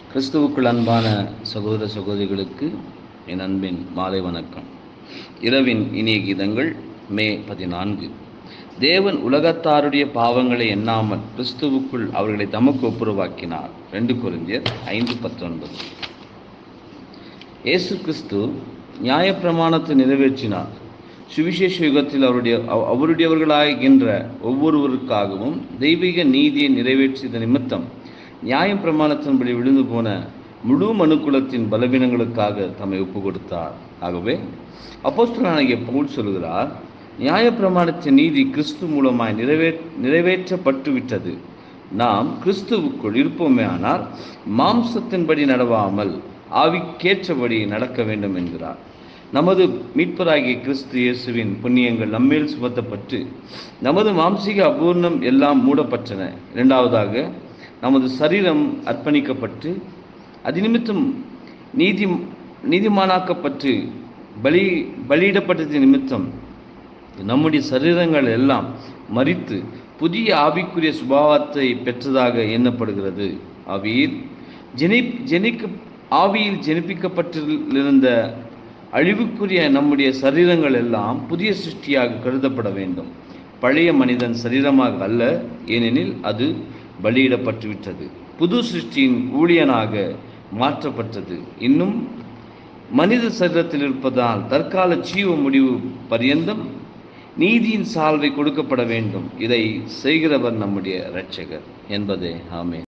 கிறிஸ்துவுக்குள் அன்பான சகோதர சகோதரிகளுக்கு என் அன்பின் மாலை வணக்கம் இரவின் இனிய கீதங்கள் மே பதினான்கு தேவன் உலகத்தாருடைய பாவங்களை எண்ணாமல் கிறிஸ்துவுக்குள் அவர்களை தமக்கு ஒப்புரவாக்கினார் ரெண்டு கொரிந்தியர் ஐந்து பத்தொன்பது இயேசு கிறிஸ்து நியாயப்பிரமாணத்தை நிறைவேற்றினார் சுவிசேஷ யுகத்தில் அவருடைய அவ- அவருடையவர்களாகின்ற ஒவ்வொருவருக்காகவும் தெய்வீக நீதியை நிறைவேற்றியத நிமித்தம் நியாயம் பிரமாணத்தின்படி விழுந்து போன முழு மனுக்குலத்தின் பலவீனங்களுக்காக தம்மை ஒப்பு கொடுத்தார் ஆகவே அப்போஸ்தலனாகிய பவுல் சொல்கிறார் நியாயப்பிரமாணத்தின் நீதி கிறிஸ்து மூலமாய் நிறைவே நிறைவேற்றப்பட்டு விட்டது நாம் கிறிஸ்துவுக்குள் இருப்போமே ஆனால் மாம்சத்தின்படி நடவாமல் ஆவிக்கேற்றபடி நடக்க வேண்டும் என்கிறார் நமது மீட்பராகிய கிறிஸ்து இயேசுவின் புண்ணியங்கள் நம்மேல் சுமத்தப்பட்டு நமது மாம்சீக அபூர்ணம் எல்லாம் மூடப்பட்டன இரண்டாவதாக நமது சரீரம் அர்ப்பணிக்கப்பட்டு அது நிமித்தம் நீதி நீதிமானாக்கப்பட்டு பலி பலியிடப்பட்டது நிமித்தம் நம்முடைய சரீரங்கள் எல்லாம் மரித்து புதிய ஆவிக்குரிய சுபாவத்தை பெற்றதாக எண்ணப்படுகிறது ஆவியில் ஜெனி ஜெனிக்க ஆவியில் ஜெனிப்பிக்கப்பட்டிருந்த அழிவுக்குரிய நம்முடைய சரீரங்கள் எல்லாம் புதிய சிருஷ்டியாக கருதப்பட வேண்டும் பழைய மனிதன் சரீரமாக அல்ல ஏனெனில் அது பலியிடப்பட்டுவிட்டது புது சிருஷ்டியின் ஊழியனாக மாற்றப்பட்டது இன்னும் மனித சரீரத்தில் இருப்பதால் தற்கால ஜீவ முடிவு பரியந்தம் நீதியின் சால்வை கொடுக்கப்பட வேண்டும் இதை செய்கிறவர் நம்முடைய இரட்சகர் என்பதே ஆமே